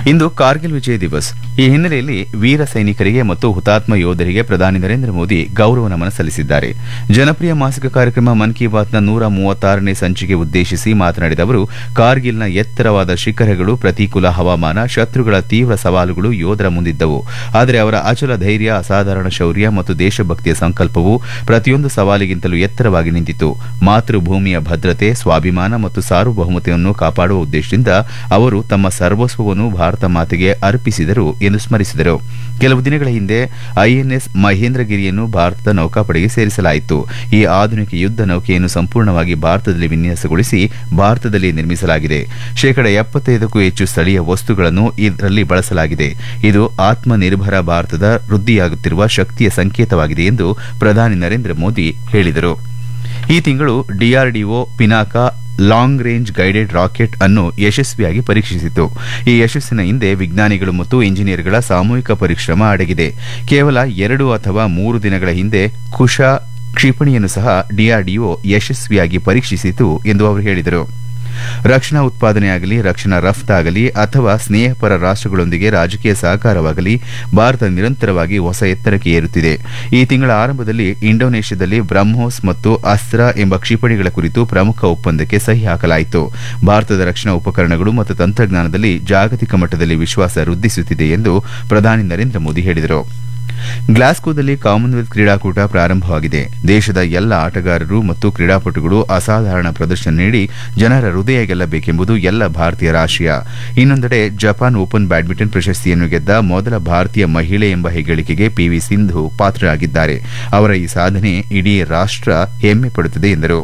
ಇಂದು ಕಾರ್ಗಿಲ್ ವಿಜಯ್ ದಿವಸ್ ಈ ಹಿನ್ನೆಲೆಯಲ್ಲಿ ವೀರ ಸೈನಿಕರಿಗೆ ಮತ್ತು ಹುತಾತ್ಮ ಯೋಧರಿಗೆ ಪ್ರಧಾನಿ ನರೇಂದ್ರ ಮೋದಿ ಗೌರವ ನಮನ ಸಲ್ಲಿಸಿದ್ದಾರೆ ಜನಪ್ರಿಯ ಮಾಸಿಕ ಕಾರ್ಯಕ್ರಮ ಮನ್ ಕಿ ಬಾತ್ನ ನೂರ ಮೂವತ್ತಾರನೇ ಸಂಚಿಕೆ ಉದ್ದೇಶಿಸಿ ಮಾತನಾಡಿದ ಅವರು ಕಾರ್ಗಿಲ್ನ ಎತ್ತರವಾದ ಶಿಖರಗಳು ಪ್ರತಿಕೂಲ ಹವಾಮಾನ ಶತ್ರುಗಳ ತೀವ್ರ ಸವಾಲುಗಳು ಯೋಧರ ಮುಂದಿದ್ದವು ಆದರೆ ಅವರ ಅಚಲ ಧೈರ್ಯ ಅಸಾಧಾರಣ ಶೌರ್ಯ ಮತ್ತು ದೇಶಭಕ್ತಿಯ ಸಂಕಲ್ಪವು ಪ್ರತಿಯೊಂದು ಸವಾಲಿಗಿಂತಲೂ ಎತ್ತರವಾಗಿ ನಿಂತಿತು ಮಾತೃಭೂಮಿಯ ಭದ್ರತೆ ಸ್ವಾಭಿಮಾನ ಮತ್ತು ಸಾರ್ವಭೌಮತೆಯನ್ನು ಕಾಪಾಡುವ ಉದ್ದೇಶದಿಂದ ಅವರು ತಮ್ಮ ಸರ್ವಸ್ವವನ್ನು ಭಾರತ ಮಾತೆಗೆ ಅರ್ಪಿಸಿದರು ಎಂದು ಸ್ಮರಿಸಿದರು ಕೆಲವು ದಿನಗಳ ಹಿಂದೆ ಐಎನ್ಎಸ್ ಮಹೇಂದ್ರಗಿರಿಯನ್ನು ಭಾರತದ ನೌಕಾಪಡೆಗೆ ಸೇರಿಸಲಾಯಿತು ಈ ಆಧುನಿಕ ಯುದ್ಧ ನೌಕೆಯನ್ನು ಸಂಪೂರ್ಣವಾಗಿ ಭಾರತದಲ್ಲಿ ವಿನ್ಯಾಸಗೊಳಿಸಿ ಭಾರತದಲ್ಲಿ ನಿರ್ಮಿಸಲಾಗಿದೆ ಶೇಕಡ ಎಪ್ಪತ್ತೈದಕ್ಕೂ ಹೆಚ್ಚು ಸ್ಥಳೀಯ ವಸ್ತುಗಳನ್ನು ಇದರಲ್ಲಿ ಬಳಸಲಾಗಿದೆ ಇದು ಆತ್ಮನಿರ್ಭರ ಭಾರತದ ವೃದ್ಧಿಯಾಗುತ್ತಿರುವ ಶಕ್ತಿಯ ಸಂಕೇತವಾಗಿದೆ ಎಂದು ಪ್ರಧಾನಿ ನರೇಂದ್ರ ಮೋದಿ ಹೇಳಿದರು ಈ ತಿಂಗಳು DRDO Pinaka long range guided rocket ಅನ್ನು ಯಶಸ್ವಿಯಾಗಿ ಪರೀಕ್ಷಿಸಿತು ಈ ಯಶಸ್ಸಿನ ಹಿಂದೆ ವಿಜ್ಞಾನಿಗಳು ಮತ್ತು ಇಂಜಿನಿಯರ್ಗಳ ಸಾಮೂಹಿಕ ಪರಿಶ್ರಮ ಅಡಗಿದೆ ಕೇವಲ ಎರಡು ಅಥವಾ ಮೂರು ದಿನಗಳ ಹಿಂದೆ ಕುಶ ಕ್ಷಿಪಣಿಯನ್ನು ಸಹ ಡಿಆರ್ಡಿಒ ಯಶಸ್ವಿಯಾಗಿ ಪರೀಕ್ಷಿಸಿತು ಎಂದು ಅವರು ಹೇಳಿದರು ರಕ್ಷಣಾ ಉತ್ಪಾದನೆಯಾಗಲಿ ರಕ್ಷಣಾ ರಫ್ತಾಗಲಿ ಅಥವಾ ಸ್ನೇಹಪರ ರಾಷ್ಟಗಳೊಂದಿಗೆ ರಾಜಕೀಯ ಸಹಕಾರವಾಗಲಿ ಭಾರತ ನಿರಂತರವಾಗಿ ಹೊಸ ಎತ್ತರಕ್ಕೆ ಏರುತ್ತಿದೆ ಈ ತಿಂಗಳ ಆರಂಭದಲ್ಲಿ ಇಂಡೋನೇಷ್ಯಾದಲ್ಲಿ ಬ್ರಹ್ಮೋಸ್ ಮತ್ತು ಅಸ್ತ್ರ ಎಂಬ ಕ್ಷಿಪಣಿಗಳ ಕುರಿತು ಪ್ರಮುಖ ಒಪ್ಪಂದಕ್ಕೆ ಸಹಿ ಹಾಕಲಾಯಿತು ಭಾರತದ ರಕ್ಷಣಾ ಉಪಕರಣಗಳು ಮತ್ತು ತಂತ್ರಜ್ಞಾನದಲ್ಲಿ ಜಾಗತಿಕ ಮಟ್ಟದಲ್ಲಿ ವಿಶ್ವಾಸ ವೃದ್ಧಿಸುತ್ತಿದೆ ಎಂದು ಪ್ರಧಾನಿ ನರೇಂದ್ರ ಮೋದಿ ಹೇಳಿದರು ಗ್ಲಾಸ್ಗೋದಲ್ಲಿ ಕಾಮನ್ವೆಲ್ತ್ ಕ್ರೀಡಾಕೂಟ ಪ್ರಾರಂಭವಾಗಿದೆ ದೇಶದ ಎಲ್ಲ ಆಟಗಾರರು ಮತ್ತು ಕ್ರೀಡಾಪಟುಗಳು ಅಸಾಧಾರಣ ಪ್ರದರ್ಶನ ನೀಡಿ ಜನರ ಹೃದಯ ಗೆಲ್ಲಬೇಕೆಂಬುದು ಎಲ್ಲ ಭಾರತೀಯರ ಆಶಯ ಇನ್ನೊಂದೆಡೆ ಜಪಾನ್ ಓಪನ್ ಬ್ಯಾಡ್ಮಿಂಟನ್ ಪ್ರಶಸ್ತಿಯನ್ನು ಗೆದ್ದ ಮೊದಲ ಭಾರತೀಯ ಮಹಿಳೆ ಎಂಬ ಹೆಗ್ಗಳಿಕೆಗೆ ಪಿವಿ ಸಿಂಧು ಪಾತ್ರರಾಗಿದ್ದಾರೆ ಅವರ ಈ ಸಾಧನೆ ಇಡೀ ರಾಷ್ಟ ಹೆಮ್ಮೆ ಪಡುತ್ತದೆ ಎಂದರು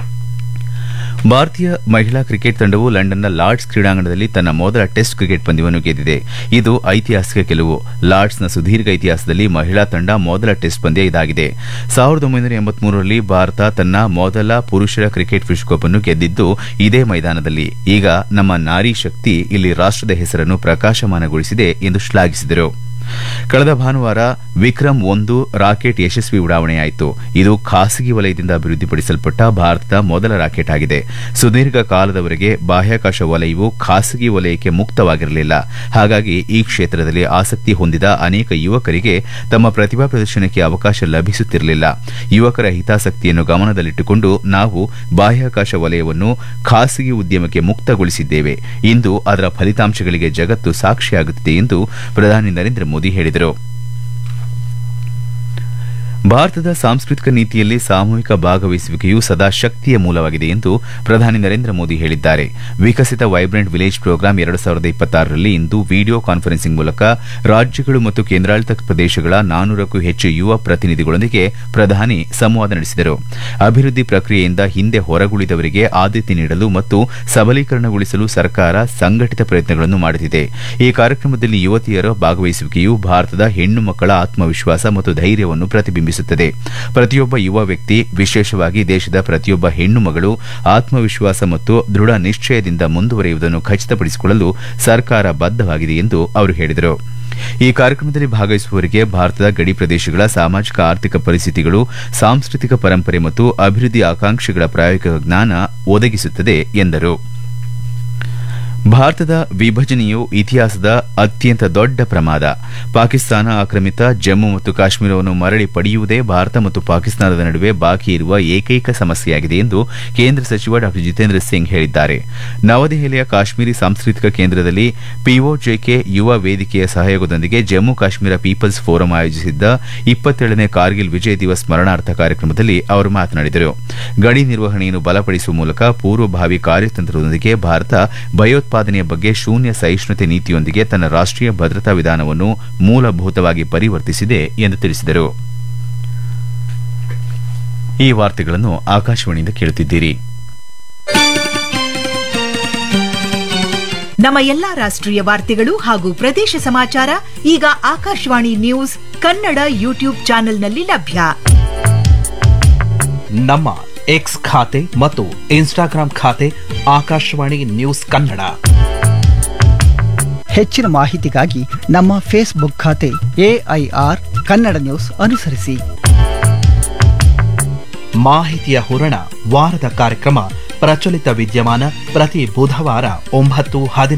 ಭಾರತೀಯ ಮಹಿಳಾ ಕ್ರಿಕೆಟ್ ತಂಡವು ಲಂಡನ್ನ ಲಾರ್ಡ್ಸ್ ಕ್ರೀಡಾಂಗಣದಲ್ಲಿ ತನ್ನ ಮೊದಲ ಟೆಸ್ಟ್ ಕ್ರಿಕೆಟ್ ಪಂದ್ಯವನ್ನು ಗೆದ್ದಿದೆ ಇದು ಐತಿಹಾಸಿಕ ಗೆಲುವು ಲಾರ್ಡ್ಸ್ನ ಸುದೀರ್ಘ ಇತಿಹಾಸದಲ್ಲಿ ಮಹಿಳಾ ತಂಡ ಮೊದಲ ಟೆಸ್ಟ್ ಪಂದ್ಯ ಇದಾಗಿದೆ ಸಾವಿರದ ಒಂಬೈನೂರ ಎಂಬತ್ಮೂರರಲ್ಲಿ ಭಾರತ ತನ್ನ ಮೊದಲ ಪುರುಷರ ಕ್ರಿಕೆಟ್ ವಿಶ್ವಕಪ್ ಅನ್ನು ಗೆದ್ದಿದ್ದು ಇದೇ ಮೈದಾನದಲ್ಲಿ ಈಗ ನಮ್ಮ ನಾರಿ ಶಕ್ತಿ ಇಲ್ಲಿ ರಾಷ್ಟದ ಹೆಸರನ್ನು ಪ್ರಕಾಶಮಾನಗೊಳಿಸಿದೆ ಎಂದು ಶ್ಲಾಘಿಸಿದರು ಕಳೆದ ಭಾನುವಾರ ವಿಕ್ರಮ್ ಒಂದು ರಾಕೆಟ್ ಯಶಸ್ವಿ ಉಡಾವಣೆಯಾಯಿತು ಇದು ಖಾಸಗಿ ವಲಯದಿಂದ ಅಭಿವೃದ್ಧಿಪಡಿಸಲ್ಪಟ್ಟ ಭಾರತದ ಮೊದಲ ರಾಕೆಟ್ ಆಗಿದೆ ಸುದೀರ್ಘ ಕಾಲದವರೆಗೆ ಬಾಹ್ಯಾಕಾಶ ವಲಯವು ಖಾಸಗಿ ವಲಯಕ್ಕೆ ಮುಕ್ತವಾಗಿರಲಿಲ್ಲ ಹಾಗಾಗಿ ಈ ಕ್ಷೇತ್ರದಲ್ಲಿ ಆಸಕ್ತಿ ಹೊಂದಿದ ಅನೇಕ ಯುವಕರಿಗೆ ತಮ್ಮ ಪ್ರತಿಭಾ ಪ್ರದರ್ಶನಕ್ಕೆ ಅವಕಾಶ ಲಭಿಸುತ್ತಿರಲಿಲ್ಲ ಯುವಕರ ಹಿತಾಸಕ್ತಿಯನ್ನು ಗಮನದಲ್ಲಿಟ್ಟುಕೊಂಡು ನಾವು ಬಾಹ್ಯಾಕಾಶ ವಲಯವನ್ನು ಖಾಸಗಿ ಉದ್ಯಮಕ್ಕೆ ಮುಕ್ತಗೊಳಿಸಿದ್ದೇವೆ ಇಂದು ಅದರ ಫಲಿತಾಂಶಗಳಿಗೆ ಜಗತ್ತು ಸಾಕ್ಷಿಯಾಗುತ್ತಿದೆ ಎಂದು ಪ್ರಧಾನಿ ನರೇಂದ್ರ ಮೋದಿ ಹೇಳಿದರು ಭಾರತದ ಸಾಂಸ್ಕೃತಿಕ ನೀತಿಯಲ್ಲಿ ಸಾಮೂಹಿಕ ಭಾಗವಹಿಸುವಿಕೆಯು ಸದಾ ಶಕ್ತಿಯ ಮೂಲವಾಗಿದೆ ಎಂದು ಪ್ರಧಾನಿ ನರೇಂದ್ರ ಮೋದಿ ಹೇಳಿದ್ದಾರೆ ವಿಕಸಿತ ವೈಬ್ರೆಂಟ್ ವಿಲೇಜ್ ಪ್ರೋಗ್ರಾಂ ಎರಡು ಸಾವಿರದ ಇಪ್ಪತ್ತಾರರಲ್ಲಿ ಇಂದು ವಿಡಿಯೋ ಕಾನ್ಫರೆನ್ಸಿಂಗ್ ಮೂಲಕ ರಾಜ್ಯಗಳು ಮತ್ತು ಕೇಂದ್ರಾಡಳಿತ ಪ್ರದೇಶಗಳ ನಾನ್ನೂರಕ್ಕೂ ಹೆಚ್ಚು ಯುವ ಪ್ರತಿನಿಧಿಗಳೊಂದಿಗೆ ಪ್ರಧಾನಿ ಸಂವಾದ ನಡೆಸಿದರು ಅಭಿವೃದ್ಧಿ ಪ್ರಕ್ರಿಯೆಯಿಂದ ಹಿಂದೆ ಹೊರಗುಳಿದವರಿಗೆ ಆದ್ಯತೆ ನೀಡಲು ಮತ್ತು ಸಬಲೀಕರಣಗೊಳಿಸಲು ಸರ್ಕಾರ ಸಂಘಟಿತ ಪ್ರಯತ್ನಗಳನ್ನು ಮಾಡುತ್ತಿದೆ ಈ ಕಾರ್ಯಕ್ರಮದಲ್ಲಿ ಯುವತಿಯರ ಭಾಗವಹಿಸುವಿಕೆಯು ಭಾರತದ ಹೆಣ್ಣು ಮಕ್ಕಳ ಆತ್ಮವಿಶ್ವಾಸ ಮತ್ತು ಧೈರ್ಯವನ್ನು ಪ್ರತಿಬಿಂಬಿಸುತ್ತದೆ ಪ್ರತಿಯೊಬ್ಬ ಯುವ ವ್ಯಕ್ತಿ ವಿಶೇಷವಾಗಿ ದೇಶದ ಪ್ರತಿಯೊಬ್ಬ ಹೆಣ್ಣು ಮಗಳು ಆತ್ಮವಿಶ್ವಾಸ ಮತ್ತು ದೃಢ ನಿಶ್ಚಯದಿಂದ ಮುಂದುವರಿಯುವುದನ್ನು ಖಚಿತಪಡಿಸಿಕೊಳ್ಳಲು ಸರ್ಕಾರ ಬದ್ದವಾಗಿದೆ ಎಂದು ಅವರು ಹೇಳಿದರು ಈ ಕಾರ್ಯಕ್ರಮದಲ್ಲಿ ಭಾಗವಹಿಸುವವರಿಗೆ ಭಾರತದ ಗಡಿ ಪ್ರದೇಶಗಳ ಸಾಮಾಜಿಕ ಆರ್ಥಿಕ ಪರಿಸ್ಥಿತಿಗಳು ಸಾಂಸ್ಕೃತಿಕ ಪರಂಪರೆ ಮತ್ತು ಅಭಿವೃದ್ಧಿ ಆಕಾಂಕ್ಷೆಗಳ ಪ್ರಾಯೋಗಿಕ ಜ್ಞಾನ ಒದಗಿಸುತ್ತದೆ ಎಂದರು ಭಾರತದ ವಿಭಜನೆಯು ಇತಿಹಾಸದ ಅತ್ಯಂತ ದೊಡ್ಡ ಪ್ರಮಾದ ಪಾಕಿಸ್ತಾನ ಆಕ್ರಮಿತ ಜಮ್ಮು ಮತ್ತು ಕಾಶ್ಮೀರವನ್ನು ಮರಳಿ ಪಡೆಯುವುದೇ ಭಾರತ ಮತ್ತು ಪಾಕಿಸ್ತಾನದ ನಡುವೆ ಬಾಕಿ ಇರುವ ಏಕೈಕ ಸಮಸ್ಯೆಯಾಗಿದೆ ಎಂದು ಕೇಂದ್ರ ಸಚಿವ ಡಾ ಜಿತೇಂದ್ರ ಸಿಂಗ್ ಹೇಳಿದ್ದಾರೆ ನವದೆಹಲಿಯ ಕಾಶ್ಮೀರಿ ಸಾಂಸ್ಕೃತಿಕ ಕೇಂದ್ರದಲ್ಲಿ ಪಿಒಜೆಕೆ ಯುವ ವೇದಿಕೆಯ ಸಹಯೋಗದೊಂದಿಗೆ ಜಮ್ಮು ಕಾಶ್ಮೀರ ಪೀಪಲ್ಸ್ ಫೋರಂ ಆಯೋಜಿಸಿದ್ದ ಇಪ್ಪತ್ತೇಳನೇ ಕಾರ್ಗಿಲ್ ವಿಜಯ್ ದಿವಸ್ ಸ್ಮರಣಾರ್ಥ ಕಾರ್ಯಕ್ರಮದಲ್ಲಿ ಅವರು ಮಾತನಾಡಿದರು ಗಡಿ ನಿರ್ವಹಣೆಯನ್ನು ಬಲಪಡಿಸುವ ಮೂಲಕ ಪೂರ್ವಭಾವಿ ಕಾರ್ಯತಂತ್ರದೊಂದಿಗೆ ಭಾರತ ಭಯೋತ್ಪಾದನೆಯ ಬಗ್ಗೆ ಶೂನ್ಯ ಸಹಿಷ್ಣುತೆ ನೀತಿಯೊಂದಿಗೆ ತನ್ನ ರಾಷ್ಟೀಯ ಭದ್ರತಾ ವಿಧಾನವನ್ನು ಮೂಲಭೂತವಾಗಿ ಪರಿವರ್ತಿಸಿದೆ ಎಂದು ತಿಳಿಸಿದರು ಈ ವಾರ್ತೆಗಳನ್ನು ಆಕಾಶವಾಣಿಯಿಂದ ಕೇಳುತ್ತಿದ್ದೀರಿ ನಮ್ಮ ಎಲ್ಲಾ ರಾಷ್ಟ್ರೀಯ ವಾರ್ತೆಗಳು ಹಾಗೂ ಪ್ರದೇಶ ಸಮಾಚಾರ ಈಗ ಆಕಾಶವಾಣಿ ನ್ಯೂಸ್ ಕನ್ನಡ ಯೂಟ್ಯೂಬ್ ಚಾನೆಲ್ನಲ್ಲಿ ಲಭ್ಯ ನಮ್ಮ ಎಕ್ಸ್ ಖಾತೆ ಮತ್ತು ಇನ್ಸ್ಟಾಗ್ರಾಂ ಖಾತೆ ಆಕಾಶವಾಣಿ ನ್ಯೂಸ್ ಕನ್ನಡ ಹೆಚ್ಚಿನ ಮಾಹಿತಿಗಾಗಿ ನಮ್ಮ ಫೇಸ್ಬುಕ್ ಖಾತೆ ಎಐಆರ್ ಕನ್ನಡ ನ್ಯೂಸ್ ಅನುಸರಿಸಿ ಮಾಹಿತಿಯ ಹೂರಣ ವಾರದ ಕಾರ್ಯಕ್ರಮ ಪ್ರಚಲಿತ ವಿದ್ಯಮಾನ ಪ್ರತಿ ಬುಧವಾರ ಒಂಬತ್ತು ಹದಿನೈದು